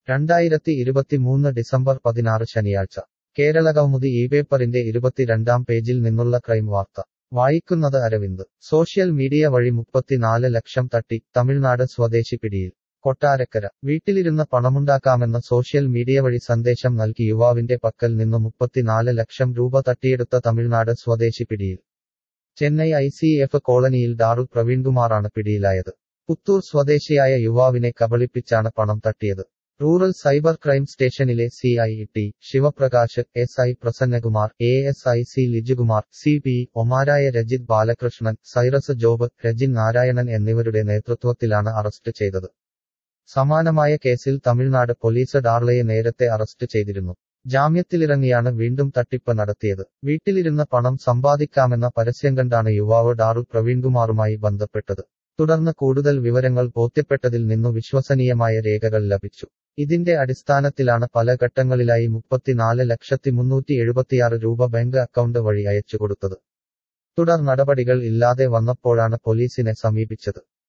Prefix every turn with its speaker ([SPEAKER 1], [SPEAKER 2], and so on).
[SPEAKER 1] രണ്ടായിരത്തി ഇരുപത്തിമൂന്ന് ഡിസംബർ പതിനാറ് ശനിയാഴ്ച കേരളകൗമുദി ഈ പേപ്പറിന്റെ ഇരുപത്തിരണ്ടാം പേജിൽ നിന്നുള്ള ക്രൈം വാർത്ത വായിക്കുന്നത് അരവിന്ദ് സോഷ്യൽ മീഡിയ വഴി മുപ്പത്തിനാല് ലക്ഷം തട്ടി തമിഴ്നാട് സ്വദേശി പിടിയിൽ കൊട്ടാരക്കര വീട്ടിലിരുന്ന് പണമുണ്ടാക്കാമെന്ന സോഷ്യൽ മീഡിയ വഴി സന്ദേശം നൽകി യുവാവിന്റെ പക്കൽ നിന്ന് മുപ്പത്തിനാല് ലക്ഷം രൂപ തട്ടിയെടുത്ത തമിഴ്നാട് സ്വദേശി പിടിയിൽ ചെന്നൈ ഐ സി എഫ് കോളനിയിൽ ഡാറു പ്രവീൺകുമാറാണ് പിടിയിലായത് പുത്തൂർ സ്വദേശിയായ യുവാവിനെ കബളിപ്പിച്ചാണ് പണം തട്ടിയത് റൂറൽ സൈബർ ക്രൈം സ്റ്റേഷനിലെ C I T Sivaprakash S I Prasannakumar A S I C Lijukumar C P ഒമാരായ രജിത് ബാലകൃഷ്ണൻ സൈറസ് ജോബ് രജിൻ നാരായണൻ എന്നിവരുടെ നേതൃത്വത്തിലാണ് അറസ്റ്റ് ചെയ്തത് സമാനമായ കേസിൽ തമിഴ്നാട് പോലീസ് ഡാർലയെ നേരത്തെ അറസ്റ്റ് ചെയ്തിരുന്നു ജാമ്യത്തിലിറങ്ങിയാണ് വീണ്ടും തട്ടിപ്പ് നടത്തിയത് വീട്ടിലിരുന്ന് പണം സമ്പാദിക്കാമെന്ന പരസ്യം കണ്ടാണ് യുവാവ് ഡാറു പ്രവീൺകുമാറുമായി ബന്ധപ്പെട്ടത് തുടർന്ന് കൂടുതൽ വിവരങ്ങൾ ബോധ്യപ്പെട്ടതിൽ നിന്നു വിശ്വസനീയമായ രേഖകൾ ലഭിച്ചു ഇതിന്റെ അടിസ്ഥാനത്തിലാണ് പല ഘട്ടങ്ങളിലായി മുപ്പത്തിനാല് ലക്ഷത്തി മുന്നൂറ്റി എഴുപത്തിയാറ് രൂപ ബാങ്ക് അക്കൗണ്ട് വഴി അയച്ചുകൊടുത്തത് തുടർ നടപടികൾ ഇല്ലാതെ വന്നപ്പോഴാണ് പോലീസിനെ സമീപിച്ചത്